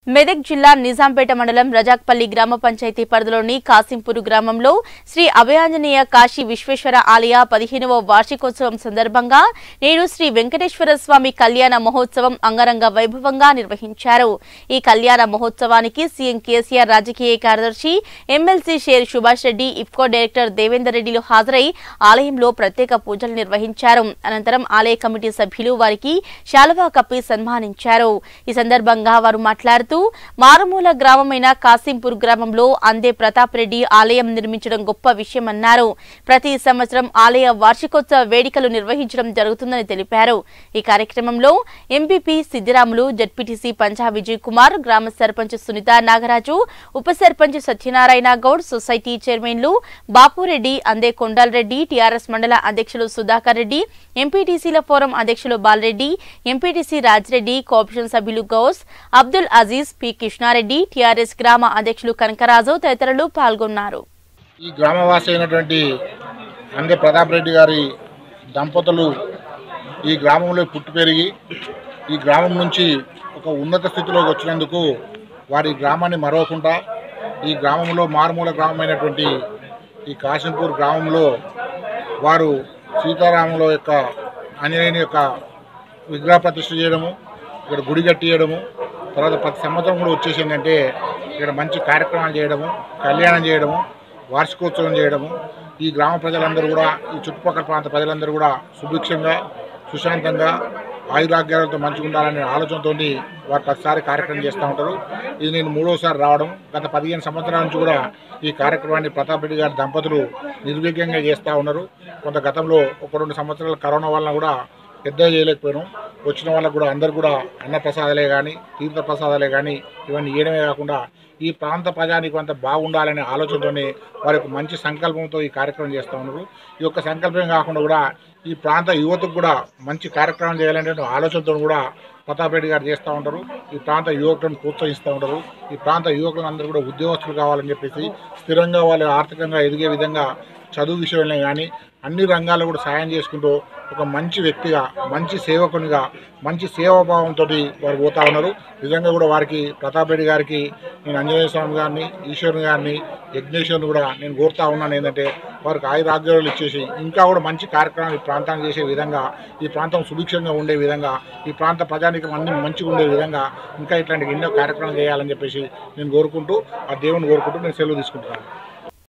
మెదక్ జిల్లా నిజాంపేట మండలం రజాక్పల్లి గ్రామ పంచాయతీ పరిధిలోని కాసింపూరు గ్రామంలో శ్రీ అభయాంజనేయ కాశీ విశ్వేశ్వర ఆలయ పదిహేనవ వార్షికోత్సవం సందర్భంగా నేడు శ్రీ వెంకటేశ్వర స్వామి కళ్యాణ మహోత్సవం అంగరంగ వైభవంగా నిర్వహించారు ఈ కళ్యాణ మహోత్సవానికి సీఎం కేసీఆర్ రాజకీయ కార్యదర్శి ఎమ్మెల్సీ షేర్ సుభాష్ రెడ్డి ఇఫ్కో డైరెక్టర్ దేవేందర్ రెడ్డిలు హాజరై ఆలయంలో ప్రత్యేక పూజలు నిర్వహించారు అనంతరం ఆలయ కమిటీ సభ్యులు వారికి శాలువా కప్పి సన్మానించారు ఈ సందర్భంగా వారు మాట్లాడుతూ మారుమూల గ్రామమైన కాసింపూర్ గ్రామంలో అందే ప్రతాప్ రెడ్డి ఆలయం నిర్మించడం గొప్ప విషయమన్నారు ప్రతి సంవత్సరం ఆలయ వార్షికోత్సవ వేడుకలు నిర్వహించడం జరుగుతుందని తెలిపారు ఈ కార్యక్రమంలో ఎంపీపీ సిద్దిరాములు జడ్పీటీసీ పంజా విజయ్ కుమార్ గ్రామ సర్పంచ్ సునీత నాగరాజు ఉప సర్పంచ్ సత్యనారాయణ గౌడ్ సొసైటీ చైర్మన్లు బాపురెడ్డి అందే కొండలరెడ్డి టీఆర్ఎస్ మండల అధ్యక్షులు సుధాకర్ రెడ్డి ఎంపీటీసీల ఫోరం అధ్యక్షులు బాలరెడ్డి ఎంపీటీసీ రాజిరెడ్డి కోఆపరేషన్ సభ్యులు గౌస్ అబ్దుల్ అజీజ్ పి కృష్ణారెడ్డి టీఆర్ఎస్ గ్రామ అధ్యక్షులు కనకరాజు తదితరులు పాల్గొన్నారు ఈ గ్రామవాసి అయినటువంటి అందే ప్రతాప్ రెడ్డి గారి దంపతులు ఈ గ్రామంలో పుట్టి పెరిగి ఈ గ్రామం నుంచి ఒక ఉన్నత స్థితిలోకి వచ్చినందుకు వారి గ్రామాన్ని మరవకుండా ఈ గ్రామంలో మారుమూల గ్రామమైనటువంటి ఈ కాశంపూర్ గ్రామంలో వారు సీతారాముల యొక్క ఆంజనేయుని యొక్క విగ్రహ ప్రతిష్ఠ చేయడము ఇక్కడ గుడి కట్టియడము తర్వాత ప్రతి సంవత్సరం కూడా వచ్చేసి ఏంటంటే ఇక్కడ మంచి కార్యక్రమాలు చేయడము కళ్యాణం చేయడము వార్షికోత్సవం చేయడము ఈ గ్రామ ప్రజలందరూ కూడా ఈ చుట్టుపక్కల ప్రాంత ప్రజలందరూ కూడా సుభిక్షంగా సుశాంతంగా ఆయురాగ్యాలతో మంచిగా ఉండాలనే ఆలోచనతో వారు ప్రతిసారి కార్యక్రమం చేస్తూ ఉంటారు ఇది నేను మూడోసారి రావడం గత పదిహేను సంవత్సరాల నుంచి కూడా ఈ కార్యక్రమాన్ని ప్రతాప్ రెడ్డి గారి దంపతులు నిర్విఘ్నంగా చేస్తూ ఉన్నారు కొంత గతంలో ఒక రెండు సంవత్సరాల కరోనా వలన కూడా పెద్దగా చేయలేకపోయినాం వచ్చిన వాళ్ళకు కూడా అందరు కూడా అన్న ప్రసాదాలే కానీ తీర్థ ప్రసాదాలే కానీ ఇవన్నీ ఇవ్వడమే కాకుండా ఈ ప్రాంత ప్రజానికి అంత బాగుండాలనే ఆలోచనతోనే వారి యొక్క మంచి సంకల్పంతో ఈ కార్యక్రమం చేస్తూ ఉన్నారు ఈ యొక్క సంకల్పం కాకుండా కూడా ఈ ప్రాంత యువతకు కూడా మంచి కార్యక్రమం చేయాలనే ఆలోచనతో కూడా ప్రతాప్ రెడ్డి గారు చేస్తూ ఉంటారు ఈ ప్రాంత యువకులను ప్రోత్సహిస్తూ ఉంటారు ఈ ప్రాంత యువకులందరూ కూడా ఉద్యోగస్తులు కావాలని చెప్పేసి స్థిరంగా వాళ్ళు ఆర్థికంగా ఎదిగే విధంగా చదువు విషయంలో కానీ అన్ని రంగాల్లో కూడా సాయం చేసుకుంటూ ఒక మంచి వ్యక్తిగా మంచి సేవకునిగా మంచి సేవాభావంతో వారు పోతా ఉన్నారు నిజంగా కూడా వారికి ప్రతాప్ రెడ్డి గారికి నేను ఆంజనేయ స్వామి గారిని ఈశ్వరుని గారిని యజ్ఞేశ్వరుని కూడా నేను కోరుతా ఉన్నాను ఏంటంటే వారికి ఆయురాగ్యాలు ఇచ్చేసి ఇంకా కూడా మంచి కార్యక్రమాలు ఈ ప్రాంతానికి చేసే విధంగా ఈ ప్రాంతం సుభిక్షంగా ఉండే విధంగా ఈ ప్రాంత ప్రజానికి అన్ని మంచిగా ఉండే విధంగా ఇంకా ఇట్లాంటి ఎన్నో కార్యక్రమాలు చేయాలని చెప్పేసి నేను కోరుకుంటూ ఆ దేవుని కోరుకుంటూ నేను సెలవు తీసుకుంటున్నాను